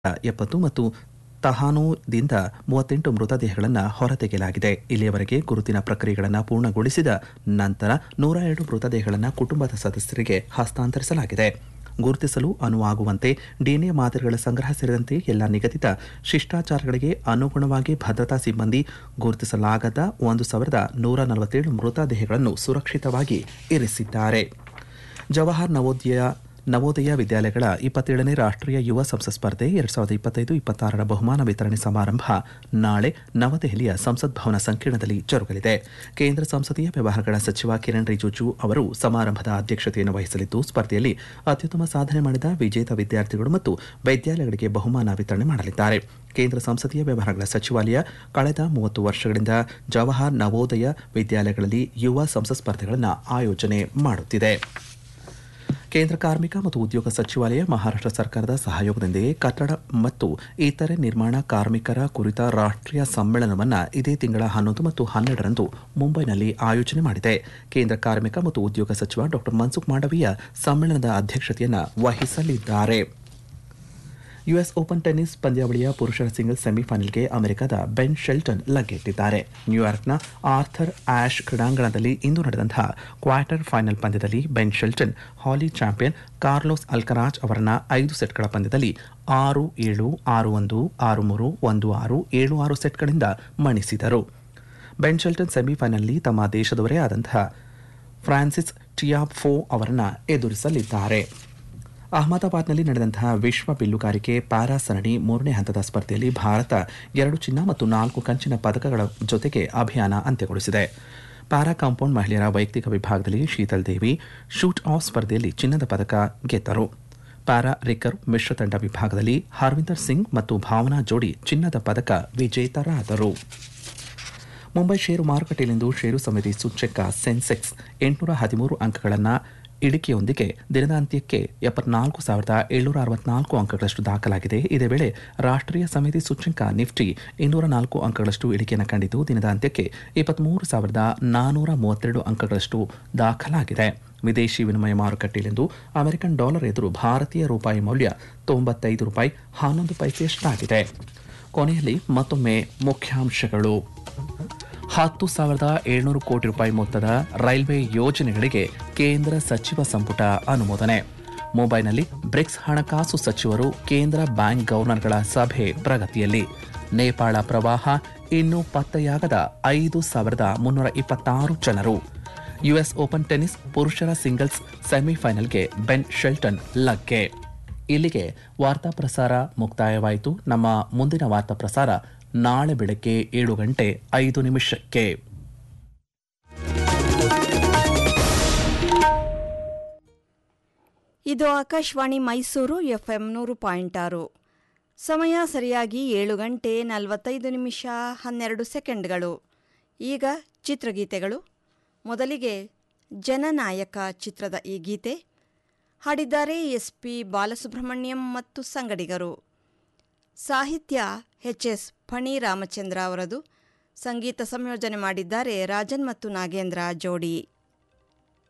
ಎಪ್ಪತ್ತು ಮತ್ತು ತಹಾನೋದಿಂದ ಮೂವತ್ತೆಂಟು ಮೃತದೇಹಗಳನ್ನು ಹೊರತೆಗೆಯಲಾಗಿದೆ ಇಲ್ಲಿಯವರೆಗೆ ಗುರುತಿನ ಪ್ರಕ್ರಿಯೆಗಳನ್ನು ಪೂರ್ಣಗೊಳಿಸಿದ ನಂತರ ನೂರ ಎರಡು ಮೃತದೇಹಗಳನ್ನು ಕುಟುಂಬದ ಸದಸ್ಯರಿಗೆ ಹಸ್ತಾಂತರಿಸಲಾಗಿದೆ ಗುರುತಿಸಲು ಅನುವಾಗುವಂತೆ ಡಿಎನ್ಎ ಮಾದರಿಗಳ ಸಂಗ್ರಹ ಸೇರಿದಂತೆ ಎಲ್ಲ ನಿಗದಿತ ಶಿಷ್ಟಾಚಾರಗಳಿಗೆ ಅನುಗುಣವಾಗಿ ಭದ್ರತಾ ಸಿಬ್ಬಂದಿ ಗುರುತಿಸಲಾಗದ ಒಂದು ಸಾವಿರದ ನೂರ ನಲವತ್ತೇಳು ಮೃತದೇಹಗಳನ್ನು ಸುರಕ್ಷಿತವಾಗಿ ಇರಿಸಿದ್ದಾರೆ ಜವಾಹರ್ ನವೋದಯ ನವೋದಯ ವಿದ್ಯಾಲಯಗಳ ಇಪ್ಪತ್ತೇಳನೇ ರಾಷ್ಟ್ರೀಯ ಯುವ ಸಂಸತ್ ಸ್ಪರ್ಧೆ ಎರಡ್ ಸಾವಿರದ ಇಪ್ಪತ್ತೈದು ಇಪ್ಪತ್ತಾರರ ಬಹುಮಾನ ವಿತರಣೆ ಸಮಾರಂಭ ನಾಳೆ ನವದೆಹಲಿಯ ಸಂಸತ್ ಭವನ ಸಂಕೀರ್ಣದಲ್ಲಿ ಜರುಗಲಿದೆ ಕೇಂದ್ರ ಸಂಸದೀಯ ವ್ಯವಹಾರಗಳ ಸಚಿವ ಕಿರಣ್ ರಿಜಿಜು ಅವರು ಸಮಾರಂಭದ ಅಧ್ಯಕ್ಷತೆಯನ್ನು ವಹಿಸಲಿದ್ದು ಸ್ಪರ್ಧೆಯಲ್ಲಿ ಅತ್ಯುತ್ತಮ ಸಾಧನೆ ಮಾಡಿದ ವಿಜೇತ ವಿದ್ಯಾರ್ಥಿಗಳು ಮತ್ತು ವಿದ್ಯಾಲಯಗಳಿಗೆ ಬಹುಮಾನ ವಿತರಣೆ ಮಾಡಲಿದ್ದಾರೆ ಕೇಂದ್ರ ಸಂಸದೀಯ ವ್ಯವಹಾರಗಳ ಸಚಿವಾಲಯ ಕಳೆದ ಮೂವತ್ತು ವರ್ಷಗಳಿಂದ ಜವಾಹರ್ ನವೋದಯ ವಿದ್ಯಾಲಯಗಳಲ್ಲಿ ಯುವ ಸಂಸತ್ ಸ್ಪರ್ಧೆಗಳನ್ನು ಆಯೋಜನೆ ಮಾಡುತ್ತಿದೆ ಕೇಂದ್ರ ಕಾರ್ಮಿಕ ಮತ್ತು ಉದ್ಯೋಗ ಸಚಿವಾಲಯ ಮಹಾರಾಷ್ಟ್ರ ಸರ್ಕಾರದ ಸಹಯೋಗದೊಂದಿಗೆ ಕಟ್ಟಡ ಮತ್ತು ಇತರೆ ನಿರ್ಮಾಣ ಕಾರ್ಮಿಕರ ಕುರಿತ ರಾಷ್ಟ್ರೀಯ ಸಮ್ಮೇಳನವನ್ನು ಇದೇ ತಿಂಗಳ ಹನ್ನೊಂದು ಮತ್ತು ಹನ್ನೆರಡರಂದು ಮುಂಬೈನಲ್ಲಿ ಆಯೋಜನೆ ಮಾಡಿದೆ ಕೇಂದ್ರ ಕಾರ್ಮಿಕ ಮತ್ತು ಉದ್ಯೋಗ ಸಚಿವ ಡಾ ಮನ್ಸುಖ್ ಮಾಂಡವೀಯ ಸಮ್ಮೇಳನದ ಅಧ್ಯಕ್ಷತೆಯನ್ನು ವಹಿಸಲಿದ್ದಾರೆ ಯುಎಸ್ ಓಪನ್ ಟೆನ್ನಿಸ್ ಪಂದ್ಯಾವಳಿಯ ಪುರುಷರ ಸಿಂಗಲ್ಸ್ ಸೆಮಿಫೈನಲ್ಗೆ ಅಮೆರಿಕದ ಬೆನ್ ಶೆಲ್ಟನ್ ಲಗ್ಗೆಟ್ಟಿದ್ದಾರೆ ನ್ಯೂಯಾರ್ಕ್ನ ಆರ್ಥರ್ ಆಶ್ ಕ್ರೀಡಾಂಗಣದಲ್ಲಿ ಇಂದು ನಡೆದಂತಹ ಕ್ವಾರ್ಟರ್ ಫೈನಲ್ ಪಂದ್ಯದಲ್ಲಿ ಬೆನ್ ಶೆಲ್ಟನ್ ಹಾಲಿ ಚಾಂಪಿಯನ್ ಕಾರ್ಲೋಸ್ ಅಲ್ಕರಾಜ್ ಅವರನ್ನ ಐದು ಸೆಟ್ಗಳ ಪಂದ್ಯದಲ್ಲಿ ಆರು ಏಳು ಆರು ಒಂದು ಆರು ಮೂರು ಒಂದು ಆರು ಏಳು ಆರು ಸೆಟ್ಗಳಿಂದ ಮಣಿಸಿದರು ಬೆನ್ ಶೆಲ್ಟನ್ ಸೆಮಿಫೈನಲ್ನಲ್ಲಿ ತಮ್ಮ ದೇಶದವರೇ ಆದಂತಹ ಫ್ರಾನ್ಸಿಸ್ ಟಿಯಾಫೋ ಅವರನ್ನ ಎದುರಿಸಲಿದ್ದಾರೆ ಅಹಮದಾಬಾದ್ನಲ್ಲಿ ನಡೆದಂತಹ ವಿಶ್ವ ಬಿಲ್ಲುಗಾರಿಕೆ ಪ್ಯಾರಾ ಸರಣಿ ಮೂರನೇ ಹಂತದ ಸ್ಪರ್ಧೆಯಲ್ಲಿ ಭಾರತ ಎರಡು ಚಿನ್ನ ಮತ್ತು ನಾಲ್ಕು ಕಂಚಿನ ಪದಕಗಳ ಜೊತೆಗೆ ಅಭಿಯಾನ ಅಂತ್ಯಗೊಳಿಸಿದೆ ಪ್ಯಾರಾ ಕಾಂಪೌಂಡ್ ಮಹಿಳೆಯರ ವೈಯಕ್ತಿಕ ವಿಭಾಗದಲ್ಲಿ ಶೀತಲ್ ದೇವಿ ಶೂಟ್ ಆಫ್ ಸ್ಪರ್ಧೆಯಲ್ಲಿ ಚಿನ್ನದ ಪದಕ ಗೆದ್ದರು ಪ್ಯಾರಾ ರಿಕರ್ವ್ ಮಿಶ್ರ ತಂಡ ವಿಭಾಗದಲ್ಲಿ ಹರ್ವಿಂದರ್ ಸಿಂಗ್ ಮತ್ತು ಭಾವನಾ ಜೋಡಿ ಚಿನ್ನದ ಪದಕ ವಿಜೇತರಾದರು ಮುಂಬೈ ಷೇರು ಮಾರುಕಟ್ಟೆಯಲ್ಲಿಂದು ಷೇರು ಸಮಿತಿ ಸೂಚ್ಯಂಕ ಸೆನ್ಸೆಕ್ಸ್ ಎಂಟುನೂರ ಹದಿಮೂರು ಅಂಕಗಳನ್ನು ಇಳಿಕೆಯೊಂದಿಗೆ ದಿನದ ಅಂತ್ಯಕ್ಕೆ ಎಪ್ಪತ್ನಾಲ್ಕು ಸಾವಿರದ ಏಳ್ನೂರ ಅರವತ್ನಾಲ್ಕು ಅಂಕಗಳಷ್ಟು ದಾಖಲಾಗಿದೆ ಇದೇ ವೇಳೆ ರಾಷ್ಟ್ರೀಯ ಸಮಿತಿ ಸೂಚ್ಯಂಕ ನಿಫ್ಟಿ ಇನ್ನೂರ ನಾಲ್ಕು ಅಂಕಗಳಷ್ಟು ಇಳಿಕೆಯನ್ನು ಕಂಡಿದ್ದು ದಿನದ ಅಂತ್ಯಕ್ಕೆ ಇಪ್ಪತ್ಮೂರು ಸಾವಿರದ ನಾನೂರ ಮೂವತ್ತೆರಡು ಅಂಕಗಳಷ್ಟು ದಾಖಲಾಗಿದೆ ವಿದೇಶಿ ವಿನಿಮಯ ಮಾರುಕಟ್ಟೆಯಲ್ಲಿಂದು ಅಮೆರಿಕನ್ ಡಾಲರ್ ಎದುರು ಭಾರತೀಯ ರೂಪಾಯಿ ಮೌಲ್ಯ ತೊಂಬತ್ತೈದು ರೂಪಾಯಿ ಹನ್ನೊಂದು ಪೈಸೆಯಷ್ಟಾಗಿದೆ ಕೊನೆಯಲ್ಲಿ ಮತ್ತೊಮ್ಮೆ ಮುಖ್ಯಾಂಶಗಳು ಹತ್ತು ಸಾವಿರದ ಏಳ್ನೂರು ಕೋಟಿ ರೂಪಾಯಿ ಮೊತ್ತದ ರೈಲ್ವೆ ಯೋಜನೆಗಳಿಗೆ ಕೇಂದ್ರ ಸಚಿವ ಸಂಪುಟ ಅನುಮೋದನೆ ಮುಂಬೈನಲ್ಲಿ ಬ್ರಿಕ್ಸ್ ಹಣಕಾಸು ಸಚಿವರು ಕೇಂದ್ರ ಬ್ಯಾಂಕ್ ಗವರ್ನರ್ಗಳ ಸಭೆ ಪ್ರಗತಿಯಲ್ಲಿ ನೇಪಾಳ ಪ್ರವಾಹ ಇನ್ನೂ ಪತ್ತೆಯಾಗದ ಐದು ಸಾವಿರದ ಮುನ್ನೂರ ಇಪ್ಪತ್ತಾರು ಜನರು ಯುಎಸ್ ಓಪನ್ ಟೆನ್ನಿಸ್ ಪುರುಷರ ಸಿಂಗಲ್ಸ್ ಸೆಮಿಫೈನಲ್ಗೆ ಬೆನ್ ಶೆಲ್ಟನ್ ಲಗ್ಗೆ ಇಲ್ಲಿಗೆ ವಾರ್ತಾ ಪ್ರಸಾರ ಮುಕ್ತಾಯವಾಯಿತು ನಮ್ಮ ಮುಂದಿನ ವಾರ್ತಾ ಪ್ರಸಾರ ನಾಳೆ ಬೆಳಗ್ಗೆ ಏಳು ಗಂಟೆ ಐದು ನಿಮಿಷಕ್ಕೆ ಇದು ಆಕಾಶವಾಣಿ ಮೈಸೂರು ಎಫ್ಎಂ ನೂರು ಪಾಯಿಂಟ್ ಆರು ಸಮಯ ಸರಿಯಾಗಿ ಏಳು ಗಂಟೆ ನಲವತ್ತೈದು ನಿಮಿಷ ಹನ್ನೆರಡು ಸೆಕೆಂಡ್ಗಳು ಈಗ ಚಿತ್ರಗೀತೆಗಳು ಮೊದಲಿಗೆ ಜನನಾಯಕ ಚಿತ್ರದ ಈ ಗೀತೆ ಹಾಡಿದ್ದಾರೆ ಎಸ್ ಪಿ ಬಾಲಸುಬ್ರಹ್ಮಣ್ಯಂ ಮತ್ತು ಸಂಗಡಿಗರು ಸಾಹಿತ್ಯ ಎಚ್ ಎಸ್ ಫಣಿ ರಾಮಚಂದ್ರ ಅವರದು ಸಂಗೀತ ಸಂಯೋಜನೆ ಮಾಡಿದ್ದಾರೆ ರಾಜನ್ ಮತ್ತು ನಾಗೇಂದ್ರ ಜೋಡಿ